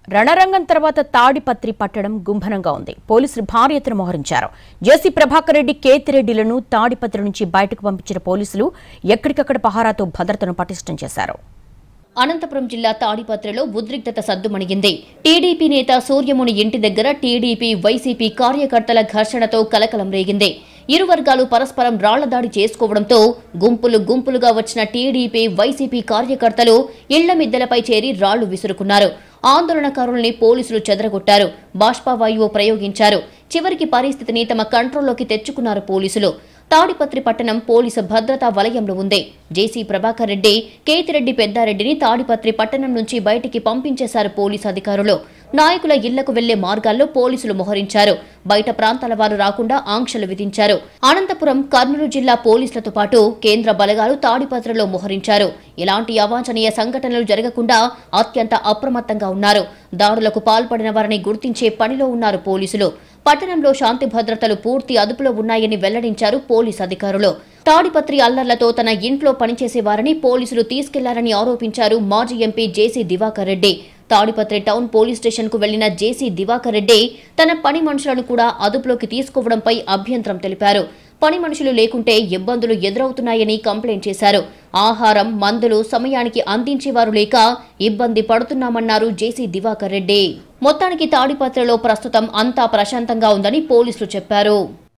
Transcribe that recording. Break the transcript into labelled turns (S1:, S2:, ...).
S1: రణరంగం తర్వాత తాడిపత్రి పట్టడం గుంభనంగా ఉంది పోలీసులు భారీ ఎత్తున మోహరించారు జేసీ ప్రభాకర్ రెడ్డి కేతిరెడ్డిలను తాడిపత్రి నుంచి బయటకు పంపించిన పోలీసులు ఎక్కడికక్కడ పహారాతో భద్రతను పటిష్టం చేశారు
S2: అనంతపురం జిల్లా తాడిపత్రిలో ఉద్రిక్తత సద్దుమణిగింది టీడీపీ నేత సూర్యముని ఇంటి దగ్గర టీడీపీ వైసీపీ కార్యకర్తల ఘర్షణతో కలకలం రేగింది ఇరు వర్గాలు పరస్పరం రాళ్ల దాడి చేసుకోవడంతో గుంపులు గుంపులుగా వచ్చిన టీడీపీ వైసీపీ కార్యకర్తలు ఇళ్ల మిద్దెలపై చేరి రాళ్లు విసురుకున్నారు ఆందోళనకారుల్ని పోలీసులు చెదరగొట్టారు బాష్పావాయువు ప్రయోగించారు చివరికి పరిస్థితిని తమ కంట్రోల్లోకి తెచ్చుకున్నారు పోలీసులు తాడిపత్రి పట్టణం పోలీసు భద్రతా వలయంలో ఉంది జేసీ ప్రభాకర్ రెడ్డి కేతిరెడ్డి పెద్దారెడ్డిని తాడిపత్రి పట్టణం నుంచి బయటికి పంపించేశారు పోలీసు అధికారులు నాయకుల ఇళ్లకు వెళ్లే మార్గాల్లో పోలీసులు మోహరించారు బయట ప్రాంతాల వారు రాకుండా ఆంక్షలు విధించారు అనంతపురం కర్నూలు జిల్లా పోలీసులతో పాటు కేంద్ర బలగాలు తాడిపత్రిలో మోహరించారు ఎలాంటి అవాంఛనీయ సంఘటనలు జరగకుండా అత్యంత అప్రమత్తంగా ఉన్నారు దాడులకు పాల్పడిన వారిని గుర్తించే పనిలో ఉన్నారు పోలీసులు పట్టణంలో శాంతి భద్రతలు పూర్తి అదుపులో ఉన్నాయని వెల్లడించారు పోలీసు అధికారులు తాడిపత్రి అల్లర్లతో తన ఇంట్లో పనిచేసే వారిని పోలీసులు తీసుకెళ్లారని ఆరోపించారు మాజీ MP JC Diwakar Reddy Tadipatri town police station కు వెళ్లిన జేసీ దివాకర్ రెడ్డి తన పని మనుషులను కూడా అదుపులోకి తీసుకోవడంపై అభ్యంతరం తెలిపారు పని మనుషులు లేకుంటే ఇబ్బందులు ఎదురవుతున్నాయని కంప్లైంట్ చేశారు ఆహారం మందులు సమయానికి అందించేవారు లేక ఇబ్బంది పడుతున్నామన్నారు జేసీ దివాకర్ రెడ్డి మొత్తానికి తాడిపత్రిలో ప్రస్తుతం అంతా ప్రశాంతంగా ఉందని పోలీసులు చెప్పారు